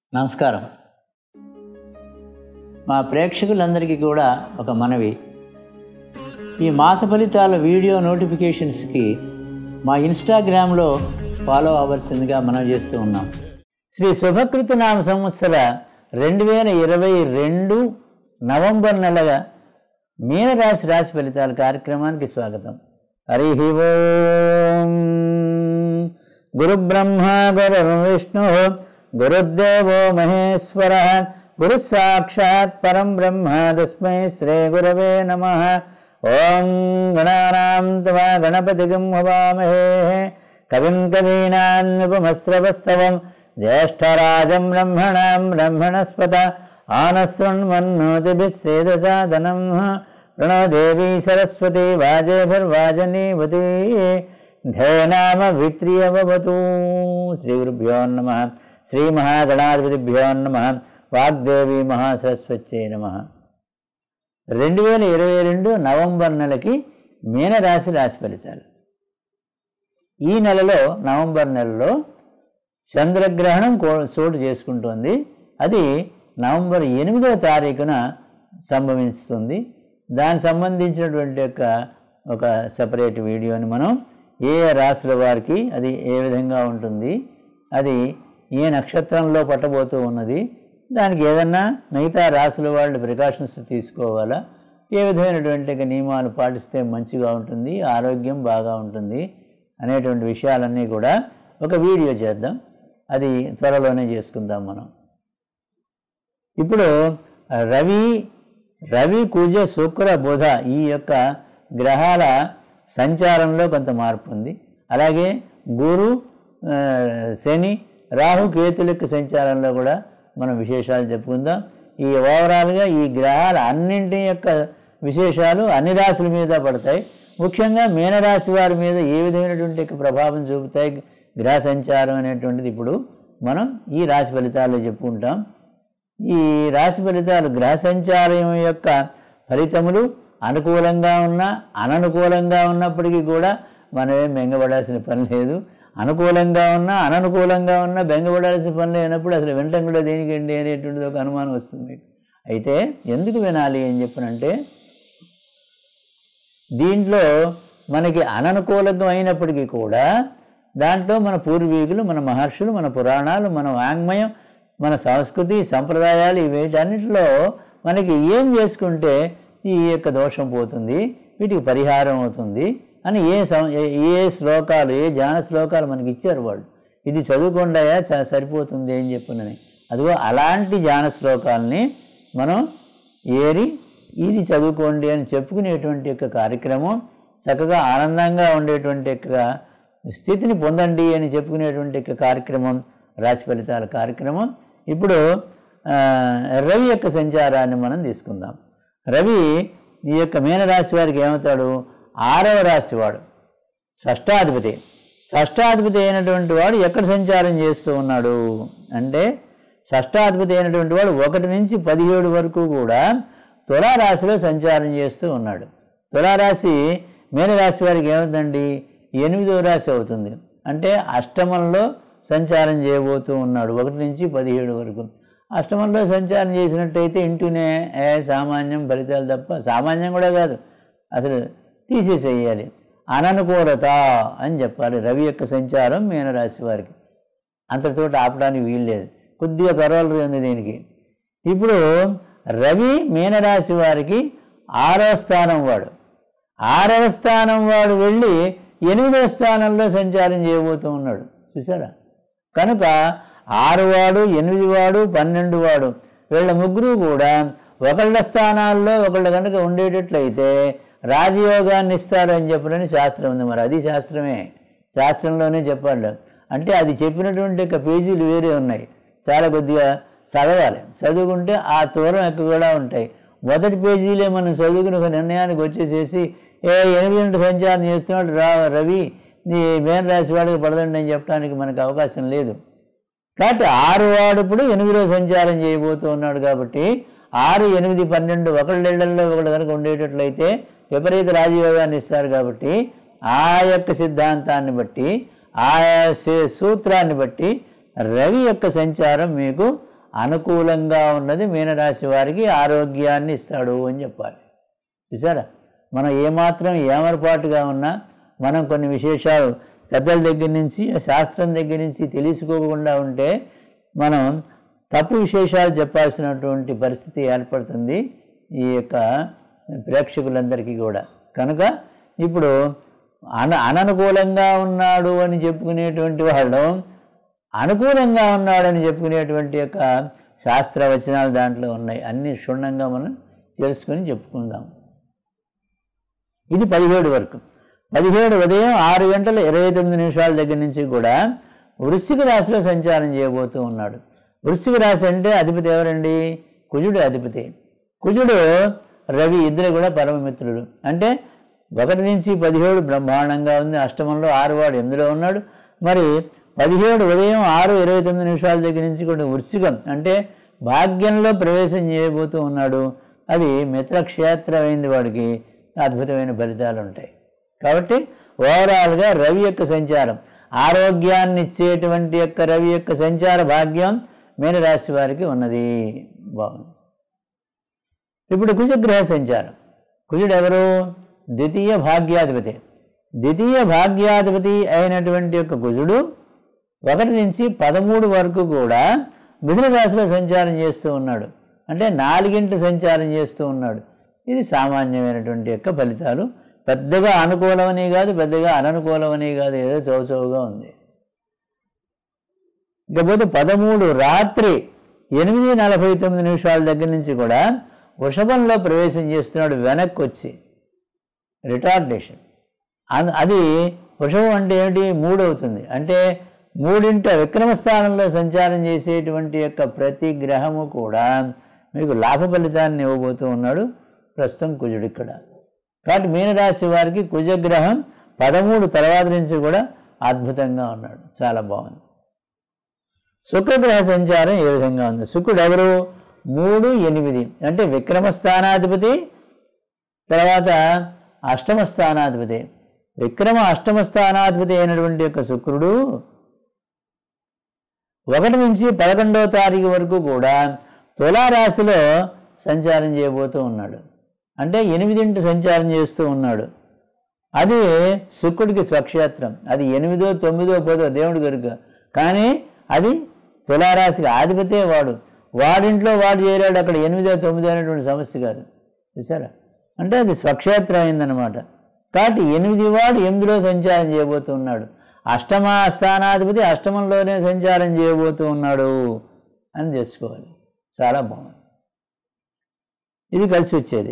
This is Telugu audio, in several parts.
నమస్కారం మా ప్రేక్షకులందరికీ కూడా ఒక మనవి ఈ మాస ఫలితాల వీడియో నోటిఫికేషన్స్కి మా ఇన్స్టాగ్రామ్లో ఫాలో అవ్వాల్సిందిగా మనం చేస్తూ ఉన్నాం శ్రీ శుభకృత నామ సంవత్సర రెండు వేల ఇరవై రెండు నవంబర్ నెల మీనరాశి రాశి ఫలితాల కార్యక్రమానికి స్వాగతం హరి ఓం గురు బ్రహ్మ గురు విష్ణు గురుదేవో మహేశ్వర గురు సాక్షాత్ పరం బ్రహ్మ తస్మై శ్రీ గురవే నమ ఓం గణానాం తవ గణపతిగం హవామహే కవిం కవీనాన్నుపమశ్రవస్తవం జ్యేష్ఠరాజం బ్రహ్మణాం బ్రహ్మణస్పత ఆనశృణ్మన్నోతిభిः సేదసాదనం ప్రణో దేవీ సరస్వతి వాజేభిర్వాజనీవతి ధేనామ విత్రియవతు శ్రీ గురుభ్యో నమ శ్రీ మహాగణాధిపతిభ్యో నమ వాగ్దేవి మహాసరస్వత్యై నమ రెండు వేల ఇరవై రెండు నవంబర్ నెలకి మీనరాశి రాశి ఫలితాలు ఈ నెలలో నవంబర్ నెలలో చంద్రగ్రహణం కో- చోటు చేసుకుంటోంది అది నవంబర్ ఎనిమిదవ తారీఖున సంభవిస్తుంది దానికి సంబంధించినటువంటి యొక్క ఒక సపరేట్ వీడియోని మనం ఏ ఏ రాశుల వారికి అది ఏ విధంగా ఉంటుంది అది ఏ నక్షత్రంలో పట్టబోతూ ఉన్నది దానికి ఏదన్నా మిగతా రాశుల వాళ్ళు ప్రికాషన్స్ తీసుకోవాలా ఏ విధమైనటువంటి యొక్క నియమాలు పాటిస్తే మంచిగా ఉంటుంది ఆరోగ్యం బాగా ఉంటుంది అనేటువంటి విషయాలన్నీ కూడా ఒక వీడియో చేద్దాం అది త్వరలోనే చేసుకుందాం మనం ఇప్పుడు రవి రవి కుజ శుక్ర బుధ ఈ యొక్క గ్రహాల సంచారంలో కొంత మార్పు ఉంది అలాగే గురు ఆ, శని రాహు కేతుల యొక్క సంచారంలో కూడా మనం విశేషాలు చెప్పుకుందాం ఈ ఓవరాల్గా ఈ గ్రహాల అన్నింటి యొక్క విశేషాలు అన్ని రాశుల మీద పడతాయి ముఖ్యంగా మీనరాశి వారి మీద ఏ విధమైనటువంటి యొక్క ప్రభావం చూపుతాయి గ్రహ సంచారం అనేటువంటిది ఇప్పుడు మనం ఈ రాశి ఫలితాల్లో చెప్పుకుంటాం ఈ రాశి ఫలితాలు గ్రహ సంచారం యొక్క ఫలితములు అనుకూలంగా ఉన్నా అననుకూలంగా ఉన్నప్పటికీ కూడా మనమేం బెంగపడాల్సిన పని లేదు అనుకూలంగా ఉన్నా అననుకూలంగా ఉన్నా బెంగపడాల్సిన పని లేనప్పుడు అసలు వినటం కూడా దేనికండి అనేటువంటిది ఒక అనుమానం వస్తుంది మీకు అయితే ఎందుకు వినాలి అని చెప్పనంటే దీంట్లో మనకి అననుకూలంగా అయినప్పటికీ కూడా దాంట్లో మన పూర్వీకులు మన మహర్షులు మన పురాణాలు మన వాంగ్మయం మన సంస్కృతి సంప్రదాయాలు వీటన్నిటిలో మనకి ఏం చేసుకుంటే ఈ యొక్క దోషం పోతుంది వీటికి పరిహారం అవుతుంది అని ఏ సం- ఏ- ఏ శ్లోకాలు ఏ ధ్యాన శ్లోకాలు మనకి ఇచ్చారు వాళ్ళు ఇది చదువుకుండాయా చ- సరిపోతుంది అని చెప్పునని అదిగో అలాంటి ధ్యాన శ్లోకాలని మనం ఏరి ఇది చదువుకోండి అని చెప్పుకునేటువంటి యొక్క కార్యక్రమం చక్కగా ఆనందంగా ఉండేటువంటి యొక్క స్థితిని పొందండి అని చెప్పుకునేటువంటి యొక్క కార్యక్రమం రాశి ఫలితాల కార్యక్రమం ఇప్పుడు ఆ, రవి యొక్క సంచారాన్ని మనం తీసుకుందాం రవి ఈ యొక్క మీనరాశి వారికి ఏమవుతాడు ఆరవ రాశి వాడు షష్టాధిపతి షష్టాధిపతి అయినటువంటి వాడు ఎక్కడ సంచారం చేస్తూ ఉన్నాడు అంటే షష్టాధిపతి అయినటువంటి వాడు ఒకటి నుంచి పదిహేడు వరకు కూడా తులారాశిలో సంచారం చేస్తూ ఉన్నాడు తులారాశి మీనరాశి వారికి ఏమవుతుందండి ఎనిమిదో రాశి అవుతుంది అంటే అష్టమంలో సంచారం చేయబోతూ ఉన్నాడు ఒకటి నుంచి పదిహేడు వరకు అష్టమంలో సంచారం చేసినట్టయితే ఇంటూనే ఏ సామాన్యం ఫలితాలు తప్ప సామాన్యం కూడా కాదు అసలు తీసేసేయాలి అననుకూలత అని చెప్పాలి రవి యొక్క సంచారం మీనరాశి వారికి అంతటితో ఆపడానికి వీల్లేదు కొద్దిగా పర్వాలేదు ఉంది దీనికి ఇప్పుడు రవి మీనరాశి వారికి ఆరో స్థానం వాడు ఆరవ స్థానం వాడు వెళ్ళి ఎనిమిదవ స్థానంలో సంచారం చేయబోతూ ఉన్నాడు చూసారా కనుక ఆరు వాడు ఎనిమిది వాడు పన్నెండు వాడు వీళ్ళ ముగ్గురు కూడా ఒకళ్ళ స్థానాల్లో ఒకళ్ళు కనుక ఉండేటట్లయితే రాజయోగాన్ని ఇస్తారని చెప్పడని శాస్త్రం ఉంది మరి అది శాస్త్రమే శాస్త్రంలోనే చెప్పాడు అంటే అది చెప్పినటువంటి యొక్క పేజీలు వేరే ఉన్నాయి చాలా కొద్దిగా చదవాలి చదువుకుంటే ఆ దూరం ఎక్కువ కూడా ఉంటాయి మొదటి పేజీలే మనం చదువుకుని ఒక నిర్ణయానికి వచ్చేసేసి ఏ ఎనిమిది గంటల సంచారం చేస్తున్నాడు రా రవి నీ మేన రాశి వాడికి పడదండి అని చెప్పడానికి మనకు అవకాశం లేదు కాబట్టి ఆరు వాడు ఇప్పుడు ఎనిమిదిలో సంచారం చేయబోతూ ఉన్నాడు కాబట్టి ఆరు ఎనిమిది పన్నెండు ఒకళ్ళిళ్లలో ఒకళ్ళు కనుక ఉండేటట్లయితే విపరీత రాజయోగాన్ని ఇస్తారు కాబట్టి ఆ యొక్క సిద్ధాంతాన్ని బట్టి ఆ సే- సూత్రాన్ని బట్టి రవి యొక్క సంచారం మీకు అనుకూలంగా ఉన్నది మీనరాశి వారికి ఆరోగ్యాన్ని ఇస్తాడు అని చెప్పాలి చూసారా మనం ఏమాత్రం ఏమరపాటుగా ఉన్నా మనం కొన్ని విశేషాలు పెద్దల దగ్గర నుంచి శాస్త్రం దగ్గర నుంచి తెలుసుకోకుండా ఉంటే మనం తప్పు విశేషాలు చెప్పాల్సినటువంటి పరిస్థితి ఏర్పడుతుంది ఈ యొక్క ప్రేక్షకులందరికీ కూడా కనుక ఇప్పుడు అన అననుకూలంగా ఉన్నాడు అని చెప్పుకునేటువంటి వాళ్ళు అనుకూలంగా ఉన్నాడని చెప్పుకునేటువంటి యొక్క శాస్త్ర వచనాలు దాంట్లో ఉన్నాయి అన్ని క్షుణ్ణంగా మనం తెలుసుకొని చెప్పుకుందాం ఇది పదిహేడు వరకు పదిహేడు ఉదయం ఆరు గంటల ఇరవై తొమ్మిది నిమిషాల దగ్గర నుంచి కూడా వృశ్చిక రాశిలో సంచారం చేయబోతూ ఉన్నాడు వృశ్చిక రాశి అంటే అధిపతి ఎవరండి కుజుడు అధిపతి కుజుడు రవి ఇద్దరు కూడా పరమమిత్రుడు అంటే ఒకటి నుంచి పదిహేడు బ్రహ్మాండంగా ఉంది అష్టమంలో ఆరు వాడు ఎందులో ఉన్నాడు మరి పదిహేడు ఉదయం ఆరు ఇరవై తొమ్మిది నిమిషాల దగ్గర నుంచి కూడా వృశ్చికం అంటే భాగ్యంలో ప్రవేశం చేయబోతూ ఉన్నాడు అది మిత్రక్షేత్రమైంది వాడికి అద్భుతమైన ఫలితాలు ఉంటాయి కాబట్టి ఓవరాల్గా రవి యొక్క సంచారం ఆరోగ్యాన్ని ఇచ్చేటువంటి యొక్క రవి యొక్క సంచార భాగ్యం మీనరాశి వారికి ఉన్నది బాగుంది ఇప్పుడు కుజగ్రహ సంచారం కుజుడు ఎవరు ద్వితీయ భాగ్యాధిపతి ద్వితీయ భాగ్యాధిపతి అయినటువంటి యొక్క కుజుడు ఒకటి నుంచి పదమూడు వరకు కూడా మిథున రాశిలో సంచారం చేస్తూ ఉన్నాడు అంటే నాలుగింటి సంచారం చేస్తూ ఉన్నాడు ఇది సామాన్యమైనటువంటి యొక్క ఫలితాలు పెద్దగా అనుకూలమని కాదు పెద్దగా అననుకూలమని కాదు ఏదో చౌచౌగా ఉంది ఇకపోతే పదమూడు రాత్రి ఎనిమిది నలభై తొమ్మిది నిమిషాల దగ్గర నుంచి కూడా వృషభంలో ప్రవేశం చేస్తున్నాడు వెనక్కి వచ్చి రిటార్డేషన్ అన్- అది వృషభం అంటే ఏమిటి మూడు అవుతుంది అంటే మూడింట విక్రమ స్థానంలో సంచారం చేసేటువంటి యొక్క ప్రతి గ్రహము కూడా మీకు లాభ ఫలితాన్ని ఇవ్వబోతూ ఉన్నాడు ప్రస్తుతం కుజుడు ఇక్కడ కాబట్టి మీనరాశి వారికి కుజగ్రహం పదమూడు తర్వాత నుంచి కూడా అద్భుతంగా ఉన్నాడు చాలా బాగుంది శుక్రగ్రహ సంచారం ఏ విధంగా ఉంది శుక్రుడు ఎవరు మూడు ఎనిమిది అంటే విక్రమ స్థానాధిపతి తర్వాత అష్టమ స్థానాధిపతి విక్రమ అష్టమ స్థానాధిపతి అయినటువంటి యొక్క శుక్రుడు ఒకటి నుంచి పదకొండవ తారీఖు వరకు కూడా తులారాశిలో సంచారం చేయబోతూ ఉన్నాడు అంటే ఎనిమిదింటి సంచారం చేస్తూ ఉన్నాడు అది శుక్రుడికి స్వక్షేత్రం అది ఎనిమిదో తొమ్మిదో పదో దేవుడి కనుక కానీ అది తులారాశికి ఆధిపతే వాడు వాడింట్లో వాడు చేరాడు అక్కడ ఎనిమిదో తొమ్మిదో అనేటువంటి సమస్య కాదు చూసారా అంటే అది స్వక్షేత్రం అయిందనమాట కాబట్టి ఎనిమిది వాడు ఎనిమిదిలో సంచారం చేయబోతూ ఉన్నాడు అష్టమ స్థానాధిపతి అష్టమంలోనే సంచారం చేయబోతూ ఉన్నాడు అని తెలుసుకోవాలి చాలా బాగుంది ఇది కలిసి వచ్చేది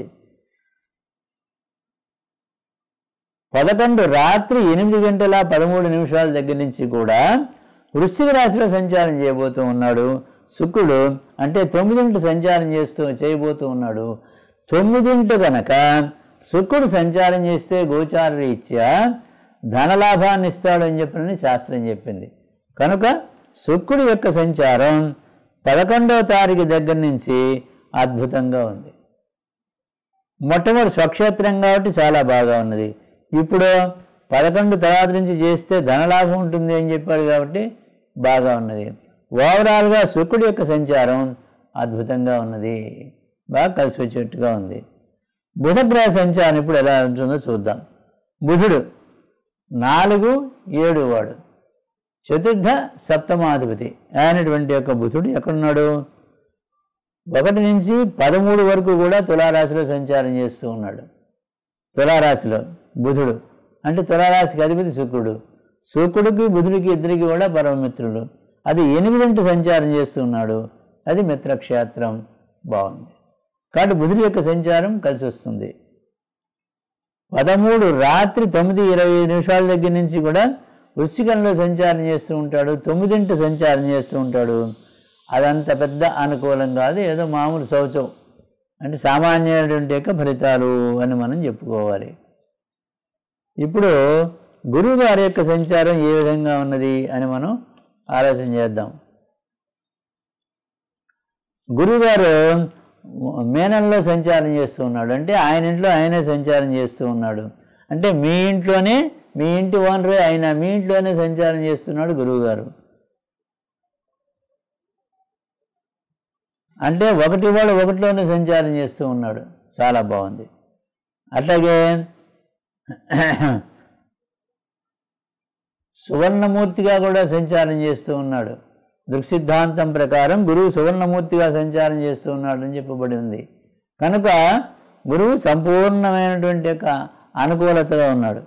పదకొండు రాత్రి ఎనిమిది గంటల పదమూడు నిమిషాల దగ్గర నుంచి కూడా వృశ్చిక రాశిలో సంచారం చేయబోతూ ఉన్నాడు శుక్రుడు అంటే తొమ్మిదింటి సంచారం చేస్తూ చేయబోతూ ఉన్నాడు తొమ్మిదింటి గనక శుక్రుడు సంచారం చేస్తే గోచార రీత్యా ధనలాభాన్ని ఇస్తాడు అని చెప్పినని శాస్త్రం చెప్పింది కనుక శుక్రుడి యొక్క సంచారం పదకొండవ తారీఖు దగ్గర నుంచి అద్భుతంగా ఉంది మొట్టమొదటి స్వక్షేత్రం కాబట్టి చాలా బాగా ఉన్నది ఇప్పుడు పదకొండు తర్వాత నుంచి చేస్తే ధనలాభం ఉంటుంది అని చెప్పాడు కాబట్టి బాగా ఉన్నది ఓవరాల్గా శుక్రుడి యొక్క సంచారం అద్భుతంగా ఉన్నది బాగా కలిసి వచ్చేట్టుగా ఉంది బుధగ్రహ సంచారం ఇప్పుడు ఎలా ఉంటుందో చూద్దాం బుధుడు నాలుగు ఏడు వాడు చతుర్థ సప్తమాధిపతి అయినటువంటి యొక్క బుధుడు ఎక్కడున్నాడు ఒకటి నుంచి పదమూడు వరకు కూడా తులారాశిలో సంచారం చేస్తూ ఉన్నాడు తులారాశిలో బుధుడు అంటే తులారాశికి అధిపతి శుక్రుడు శుక్రుడికి బుధుడికి ఇద్దరికి కూడా పరమమిత్రుడు అది ఎనిమిదింటి సంచారం చేస్తూ ఉన్నాడు అది మిత్రక్షేత్రం బాగుంది కాబట్టి బుధుడి యొక్క సంచారం కలిసి వస్తుంది పదమూడు రాత్రి తొమ్మిది ఇరవై ఐదు నిమిషాల దగ్గర నుంచి కూడా వృశ్చికంలో సంచారం చేస్తూ ఉంటాడు తొమ్మిదింటి సంచారం చేస్తూ ఉంటాడు అదంత పెద్ద అనుకూలం కాదు ఏదో మామూలు శౌచం అంటే సామాన్యమైనటువంటి యొక్క ఫలితాలు అని మనం చెప్పుకోవాలి ఇప్పుడు గురువు గారి యొక్క సంచారం ఏ విధంగా ఉన్నది అని మనం ఆలోచన చేద్దాం గురువుగారు మేనంలో సంచారం చేస్తూ ఉన్నాడు అంటే ఆయన ఇంట్లో ఆయనే సంచారం చేస్తూ ఉన్నాడు అంటే మీ ఇంట్లోనే మీ ఇంటి ఓనరే ఆయన మీ ఇంట్లోనే సంచారం చేస్తున్నాడు గురువుగారు అంటే ఒకటి వాడు ఒకటిలోనే సంచారం చేస్తూ ఉన్నాడు చాలా బాగుంది అట్లాగే సువర్ణమూర్తిగా కూడా సంచారం చేస్తూ ఉన్నాడు దృక్సిద్ధాంతం ప్రకారం గురువు సువర్ణమూర్తిగా సంచారం చేస్తూ ఉన్నాడు అని చెప్పబడి ఉంది కనుక గురువు సంపూర్ణమైనటువంటి యొక్క అనుకూలతలో ఉన్నాడు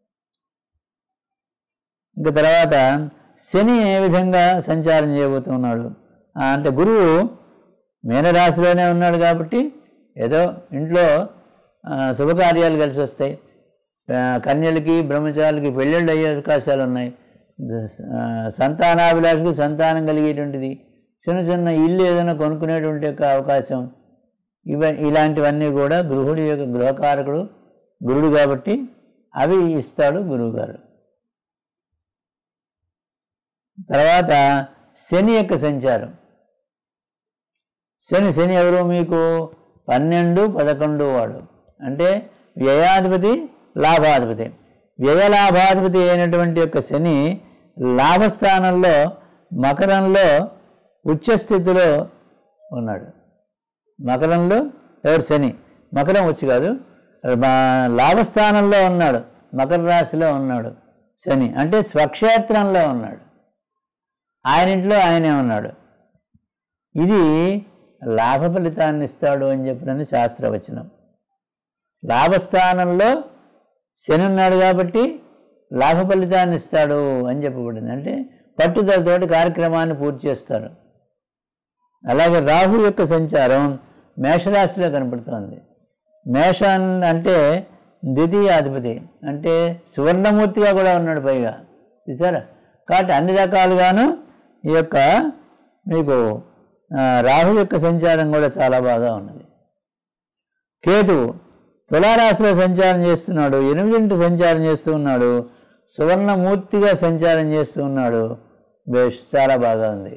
ఇంకా తర్వాత శని ఏ విధంగా సంచారం చేయబోతున్నాడు ఆ, అంటే గురువు మీనరాశిలోనే ఉన్నాడు కాబట్టి ఏదో ఇంట్లో ఆ, శుభకార్యాలు కలిసి వస్తాయి ఆ, కన్యలకి బ్రహ్మచారులకి పెళ్ళిళ్ళు అయ్యే అవకాశాలు ఉన్నాయి ఆ, సంతానాభిలాషకు సంతానం కలిగేటువంటిది చిన్న చిన్న ఇల్లు ఏదైనా కొనుక్కునేటువంటి యొక్క అవకాశం ఇవ ఇలాంటివన్నీ కూడా గృహుడి యొక్క గృహకారకుడు గురుడు కాబట్టి అవి ఇస్తాడు గురువు గారు తర్వాత శని యొక్క సంచారం శని శని ఎవరు మీకు పన్నెండు పదకొండు వాడు అంటే వ్యయాధిపతి లాభాధిపతి వ్యయలాభాధిపతి అయినటువంటి యొక్క శని లాభస్థానంలో మకరంలో ఉచ్చస్థితిలో ఉన్నాడు మకరంలో ఎవరు శని మకరం వచ్చి కాదు మా లాభస్థానంలో ఉన్నాడు మకర రాశిలో ఉన్నాడు శని అంటే స్వక్షేత్రంలో ఉన్నాడు ఆయన ఇంట్లో ఆయనే ఉన్నాడు ఇది లాభ ఫలితాన్ని ఇస్తాడు అని చెప్పినని శాస్త్రవచనం లాభస్థానంలో శని ఉన్నాడు కాబట్టి లాభ ఫలితాన్ని ఇస్తాడు అని చెప్పబడింది అంటే పట్టుదలతోటి కార్యక్రమాన్ని పూర్తి చేస్తారు అలాగే రాహు యొక్క సంచారం మేషరాశిలో కనపడుతోంది మేషాన్ అంటే ద్వితీయాధిపతి అంటే సువర్ణమూర్తిగా కూడా ఉన్నాడు పైగా చూసారా కాబట్టి అన్ని రకాలుగాను ఈ యొక్క మీకు ఆ, రాహు యొక్క సంచారం కూడా చాలా బాగా ఉన్నది కేతువు తులారాశిలో సంచారం చేస్తున్నాడు ఎనిమిదింటి సంచారం చేస్తూ ఉన్నాడు సువర్ణమూర్తిగా సంచారం చేస్తూ ఉన్నాడు బేష్ చాలా బాగా ఉంది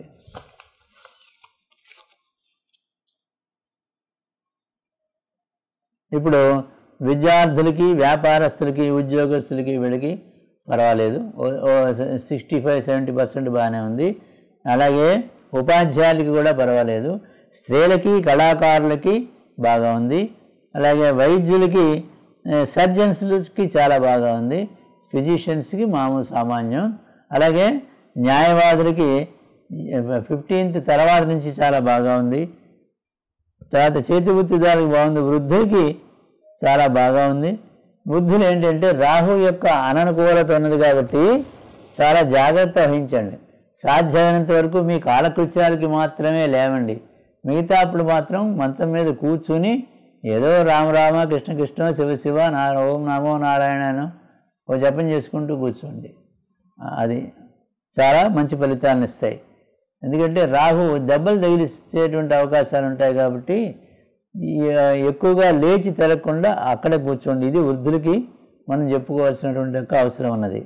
ఇప్పుడు విద్యార్థులకి వ్యాపారస్తులకి ఉద్యోగస్తులకి వీళ్ళకి పర్వాలేదు సిక్స్టీ ఫైవ్ సెవెంటీ పర్సెంట్ బాగానే ఉంది అలాగే ఉపాధ్యాయులకి కూడా పర్వాలేదు స్త్రీలకి కళాకారులకి బాగా ఉంది అలాగే వైద్యులకి సర్జన్స్కి చాలా బాగా ఉంది ఫిజిషియన్స్కి మామూలు సామాన్యం అలాగే న్యాయవాదులకి ఫిఫ్టీన్త్ తర్వాత నుంచి చాలా బాగా ఉంది తర్వాత చేతి వృత్తిదారులకు బాగుంది వృద్ధులకి చాలా బాగా ఉంది వృద్ధులు ఏంటంటే రాహు యొక్క అననుకూలత ఉన్నది కాబట్టి చాలా జాగ్రత్త వహించండి సాధ్యమైనంత వరకు మీ కాలకృత్యాలకి మాత్రమే లేవండి మిగతా అప్పుడు మాత్రం మంచం మీద కూర్చుని ఏదో రామరామ కృష్ణ కృష్ణ శివ శివ నా ఓం నమో నారాయణను ఓ జపం చేసుకుంటూ కూర్చోండి అది చాలా మంచి ఫలితాలను ఇస్తాయి ఎందుకంటే రాహు దెబ్బలు తగిలిచ్చేటువంటి అవకాశాలు ఉంటాయి కాబట్టి ఈ, ఆ, ఎక్కువగా లేచి తిరగకుండా అక్కడే కూర్చోండి ఇది వృద్ధులకి మనం చెప్పుకోవాల్సినటువంటి యొక్క అవసరం ఉన్నది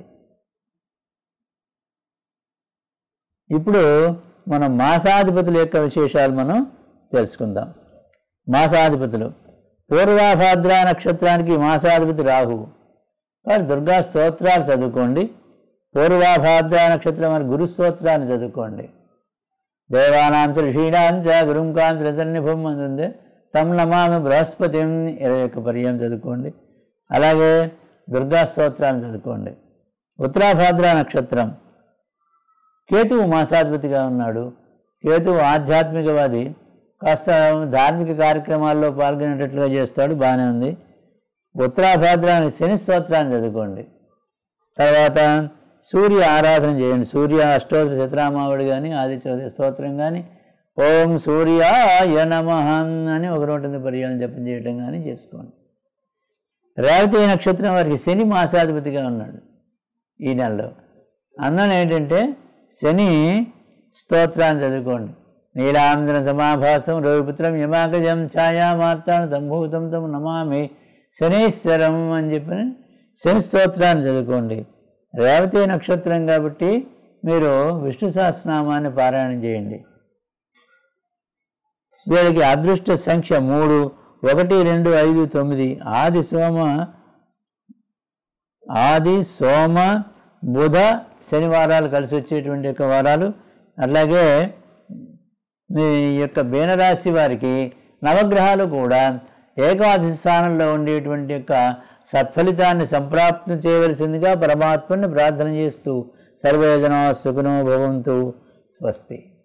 ఇప్పుడు మనం మాసాధిపతుల యొక్క విశేషాలు మనం తెలుసుకుందాం మాసాధిపతులు పూర్వాభాద్ర నక్షత్రానికి మాసాధిపతి రాహువు వారు దుర్గా స్తోత్రాలు చదువుకోండి పూర్వాభాద్ర నక్షత్రం వారి గురు స్తోత్రాన్ని చదువుకోండి దేవానాం చ ఋషీణాం చ గురుం కాంతి రచన్నిభం అంది తమ్ నమామి బృహస్పతిం ఇరవై ఒక్క పర్యం చదువుకోండి అలాగే దుర్గా స్తోత్రాన్ని చదువుకోండి ఉత్తరాభాద్ర నక్షత్రం కేతువు మాసాధిపతిగా ఉన్నాడు కేతువు ఆధ్యాత్మికవాది కాస్త ధార్మిక కార్యక్రమాల్లో పాల్గొనేటట్లుగా చేస్తాడు బాగానే ఉంది ఉత్తరాభాద్రానికి శని స్తోత్రాన్ని చదువుకోండి తర్వాత సూర్య ఆరాధన చేయండి సూర్య అష్టోత్తర శతరామావుడు కానీ ఆదిత్య స్తోత్రం కానీ ఓం సూర్యాయ నమ అని ఒక రోడ్డు పర్యాలను జపం చేయటం కానీ చేసుకోండి రేవతి నక్షత్రం వారికి శని మాసాధిపతిగా ఉన్నాడు ఈ నెలలో అందువల్ల ఏంటంటే శని స్తోత్రాన్ని చదువుకోండి నీలాంధ్ర సమాభాసం రవిపుత్రం యమాగజం ఛాయామార్తాను సంభూతం తం నమామి శనీశ్వరం అని చెప్పి శని స్తోత్రాన్ని చదువుకోండి రేవతి నక్షత్రం కాబట్టి మీరు విష్ణు సహస్రనామాన్ని పారాయణం చేయండి వీళ్ళకి అదృష్ట సంఖ్య మూడు ఒకటి రెండు ఐదు తొమ్మిది ఆది సోమ ఆది సోమ బుధ శనివారాలు కలిసి వచ్చేటువంటి యొక్క వారాలు అట్లాగే ఈ యొక్క మీనరాశి వారికి నవగ్రహాలు కూడా ఏకాదశి స్థానంలో ఉండేటువంటి యొక్క సత్ఫలితాన్ని సంప్రాప్తం చేయవలసిందిగా పరమాత్మని ప్రార్థన చేస్తూ సర్వేజన సుఖనో భవంతు స్వస్తి